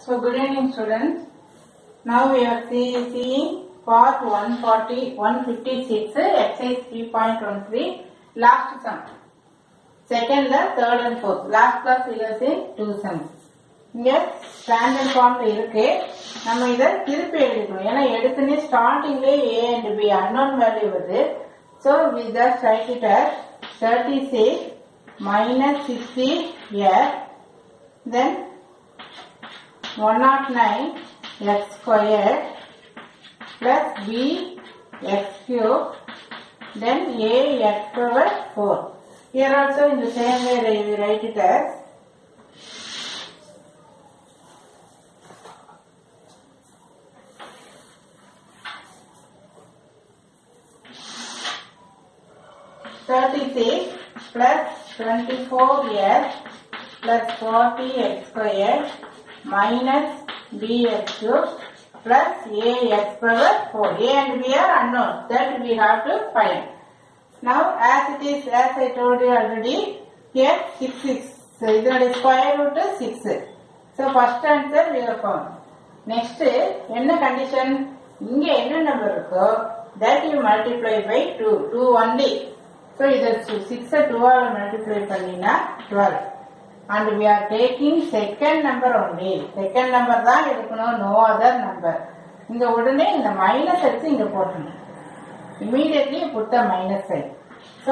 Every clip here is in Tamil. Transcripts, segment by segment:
So good evening students. Now we are see- seeing part 140, 156, exercise 3.13, last sum. Second, the third and fourth. Last class we have seen two sums. இங்க ஸ்டாண்டர்ட் ஃபார்ம்ல இருக்கு நம்ம இதை திருப்பி எழுதிக்கணும் ஏன்னா எடுத்துனே ஸ்டார்டிங்ல A and B unknown value வருது so we just write it as thirty six minus sixty S then 109 x squared plus b x cube then a x power 4. Here also in the same way we write it as thirty-six plus twenty-four x plus forty x squared minus bx cube plus ax power 4. A and b are unknown. That we have to find. Now as it is, as I told you already, here 6 6. So இதனுடைய square root is 6. So first answer we have found. Next, என்ன condition? இங்க என்ன number இருக்கோ that you multiply by 2. 2 only. So இதை 6 2 ஆல multiply பண்ணினா 12. and we are taking second number only second number தான் எடுக்கணும் no other number இங்க உடனே இந்த மைனஸ் எடுத்து இங்க போட்டணும் immediately put the minus sign so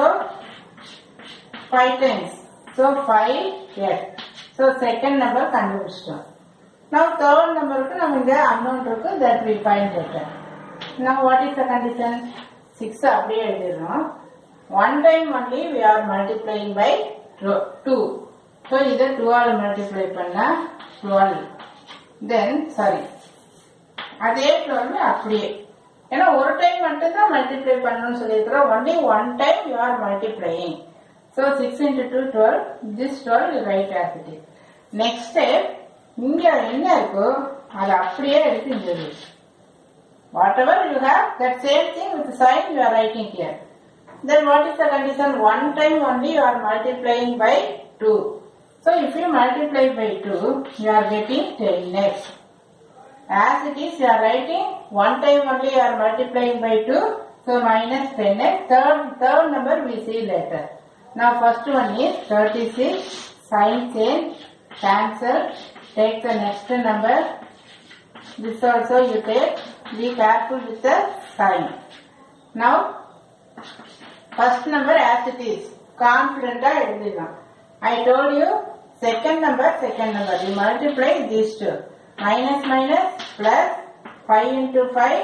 5 times so 5 yes so second number கண்டுபிடிச்சிட்டோம் now third number க்கு நம்ம இங்க unknown இருக்கு that we find later now what is the condition 6 அப்படியே எழுதிடணும் one time only we are multiplying by 2 so இதை டுவால் மல்டிப்ளை பண்ணா டுவெல் தென் சாரி அதே டுவெல் அப்படியே ஏன்னா ஒரு டைம் மட்டும் தான் மல்டிப்ளை பண்ணணும்னு சொல்லியிருக்கிறோம் only one time you are multiplying so six into two twelve this twelve write as it is next இங்க என்ன இருக்கோ அதை அப்படியே எடுத்து இங்க எழுது whatever you have that same thing with sign you are writing here then what is the condition one time only you are multiplying by 2 so if you multiply by 2 you are getting 10x as it is you are writing one time only you are multiplying by 2 so minus 10x third third number we see later now first one is 36 sign change cancel take the next number this also you take be careful with the sign now first number as it is confident ஆ எழுதிடலாம் I told you second number second number you multiply these two minus minus plus 5 into 5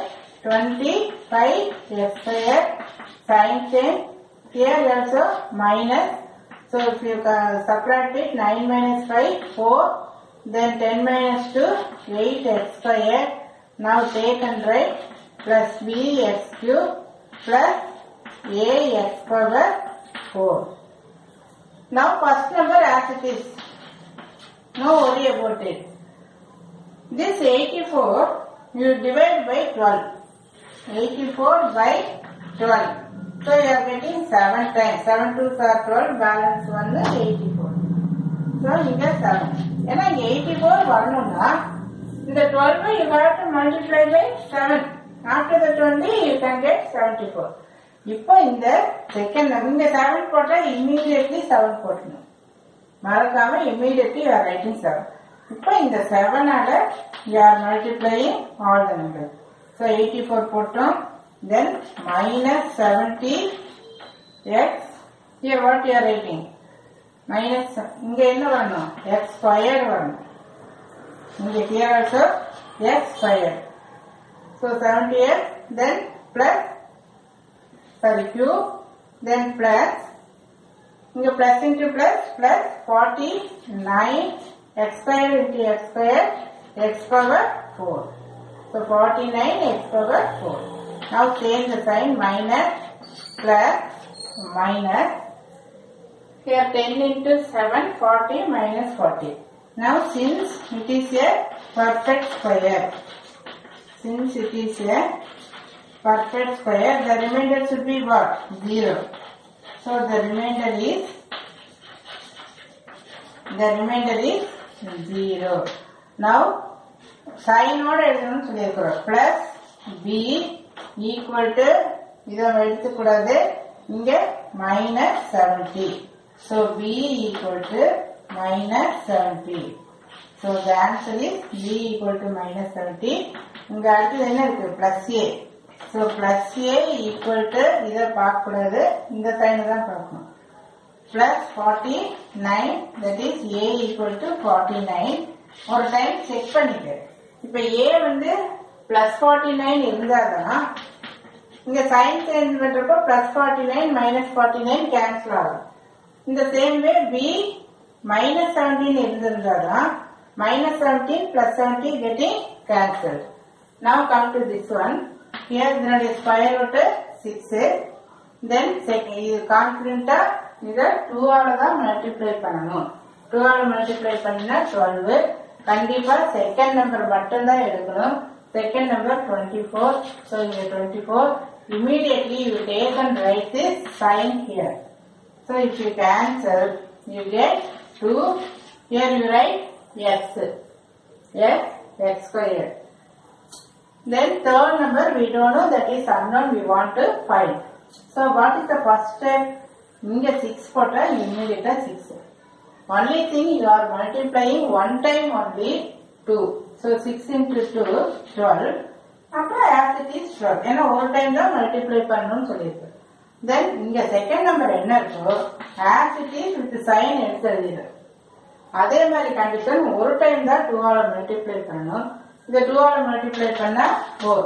25 x square sin change here also minus so if you uh, subtract it 9 minus 5 4 then 10 minus 2 8 x square now take and write plus b x cube plus ax power 4. Now first number as it is. No worry about it. This 84 you divide by 12. 84 by 12. So you are getting 7 times. 7 2s are 12 balance 1 is 84. So you get 7. ஏன்னா இங்க 84 வரணும்னா இந்த 12 you have to multiply by 7. After that only you can get 74. இப்போ இந்த செகண்ட் இங்க செவன் போட்டா இம்மீடியட்லி செவன் போட்டணும் மறக்காம இம்மீடியட்லி யூஆர் ரைட்டிங் செவன் இப்போ இந்த செவனால you are multiplying all the number so eighty four போட்டோம் then minus seventy x here what you are writing minus இங்க என்ன வரணும் எக்ஸ் ஸ்கொயர் வரணும் இங்க here also x square so seventy x then plus sorry cube then plus இங்க plus into plus plus 49 x square into x square x power 4 so 49 x power 4 now change the sign minus plus minus here 10 into 7 40 minus 40 now since it is a perfect square since it is a perfect square, the remainder should be what? Zero. So the remainder is the remainder is zero. Now சைனோட எழுதணும்னு சொல்லியிருக்கிறோம் பிளஸ் பி ஈக்குவல் டு இதை எடுத்துக்கூடாது இங்க minus seventy so b equal to minus seventy so the answer is b equal to minus seventy இங்க அடுத்தது என்ன இருக்கு plus a so plus a equal to இதை பார்க்கக்கூடாது இந்த சைனை தான் பார்க்கணும் plus forty nine that is a equal to forty nine ஒரு டைம் செக் பண்ணிட்டு இப்ப ஏ வந்து பிளஸ் ஃபார்ட்டி நைன் இருந்தாதான் இங்க சைன் சேஞ்ச் பண்றப்போ plus forty nine minus forty nine cancel ஆகும் இந்த same way b minus seventeen இருந்திருந்தாதான் minus seventeen plus seventeen getting cancel now come to this one here இதனுடைய ஸ்கொயர் ரூட் சிக்ஸ் தென் இது கான்பிடண்டா இதை டூவால தான் மல்டிப்ளை பண்ணணும் டூவால மல்டிப்ளை பண்ணினா டுவெல் கண்டிப்பா செகண்ட் நம்பர் மட்டும் தான் எடுக்கணும் second number twenty four so இங்க twenty four immediately you take and write this sign here so if you cancel you get two here you write x x x square Then third number we don't know that is unknown we want to find. So what is the first step? இங்க 6 போட்டா immediate 6. Only thing you are multiplying one time only 2. So 6 into 2 12. அப்புறம் as it is 12. ஏன்னா ஒரு டைம் தான் மல்டிப்ளை பண்ணணும்னு சொல்லியிருக்கு தென் இங்க செகண்ட் நம்பர் என்ன இருக்கோ as it is with sign எடுத்து எழுதிடு அதே மாதிரி கண்டிஷன் ஒரு டைம் தான் டூவால மல்டிப்ளை பண்ணணும் இந்த டூவால மல்டிப்ளை பண்ணா ஃபோர்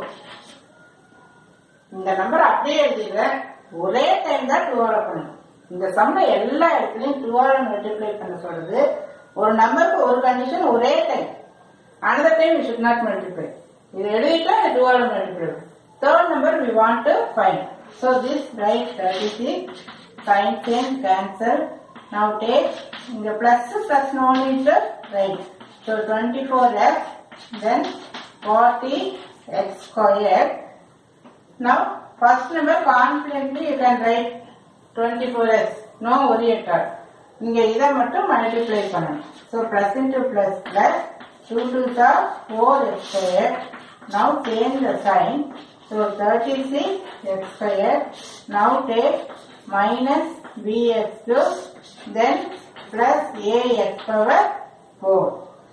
இந்த நம்பர் அப்படியே எழுதிடுறேன் ஒரே டைம் தான் டூவால பண்ணணும் இந்த சம்மை எல்லா இடத்துலயும் டூவால மல்டிப்ளை பண்ண சொல்றது ஒரு நம்பருக்கு ஒரு கண்டிஷன் ஒரே time another time you should not multiply இது எழுதிட்டா இந்த டூவால multiply third number we want to find so this right thirty six sign same cancel now take இங்க plus plus no need write so twenty four x then 40 x squared. Now, first number confidently you can write 24x. No worry at all. இங்க இதை மட்டும் மல்டிப்ளை பண்ணணும் so plus into plus plus two two are four x square now change the sign so thirty six x square now take minus b x two then plus a x power four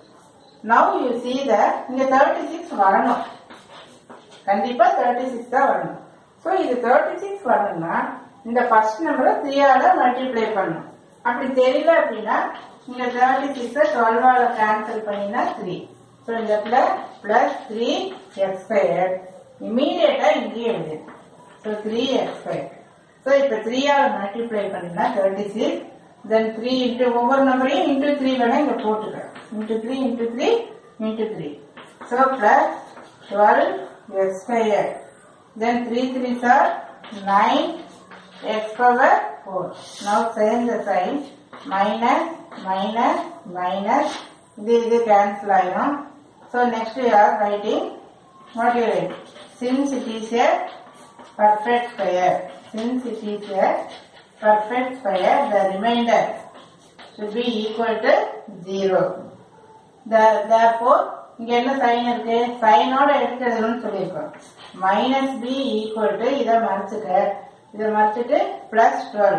now you see that இங்க 36 வரணும் கண்டிப்பா 36 தான் வரணும் சோ இது 36 வரணும்னா இந்த ஃபர்ஸ்ட் நம்பரை 3 ஆல மல்டிப்ளை பண்ணணும் அப்படி தெரியல அப்படின்னா இங்க 36 12 ஆல கேன்சல் பண்ணினா 3 சோ இந்த இடத்துல பிளஸ் த்ரீ எக்ஸ் ஸ்கொயர் இமீடியட்டா இங்கேயே எழுது so three x square so இப்போ த்ரீ ஆல் மல்டிப்ளை பண்ணினா thirty six then three into ஒவ்வொரு நம்பரையும் இன்ட்டு த்ரீ வேணா இங்க போட்டுக்க into three into three into three so plus twelve x square then three three are nine x power four now change the sign minus minus minus இது இது கேன்சல் ஆயிடும் so next you are writing what you write since it is a perfect square. Since it is a perfect square, the remainder should be equal to 0. The, therefore, இங்க என்ன சைன் இருக்கு சைனோட எடுக்கிறதுன்னு சொல்லியிருக்கோம் மைனஸ் பி ஈக்குவல் டு இதை மறைச்சுக்க இதை மறைச்சிட்டு plus twelve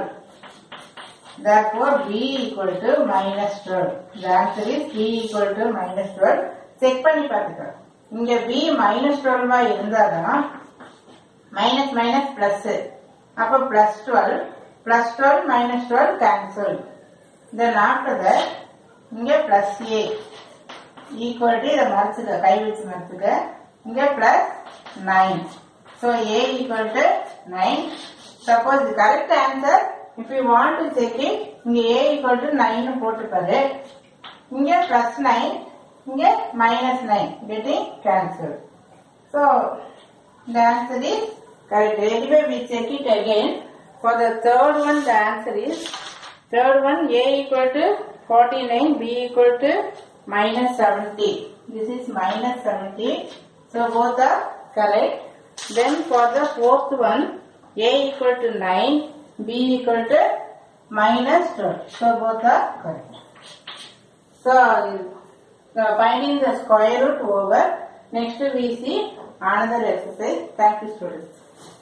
therefore b equal to minus 12 the answer is b equal to minus 12 check பண்ணி பார்த்துக்க இங்க b minus 12 ஆ இருந்தாதான் மைனஸ் மைனஸ் பிளஸ் அப்ப plus twelve plus twelve minus twelve cancel then after that இங்க பிளஸ் ஏ ஈக்குவல் டு இதை மறைச்சுக்க கை வச்சு மறைச்சுக்க இங்க plus nine so a equal to nine suppose இது correct answer if you want to check it இங்க ஏ ஈக்குவல் டு நைன் போட்டுப்பாரு இங்க பிளஸ் நைன் இங்க minus nine getting cancel so The answer is correct. Anyway, we check it again. For the third one, the answer is third one A equal to 49, B equal to minus 70. This is minus 70. So both are correct. Then for the fourth one, A equal to 9, B equal to minus 12. So both are correct. So uh, finding the square root over. Next we see another exercise. Thank you students.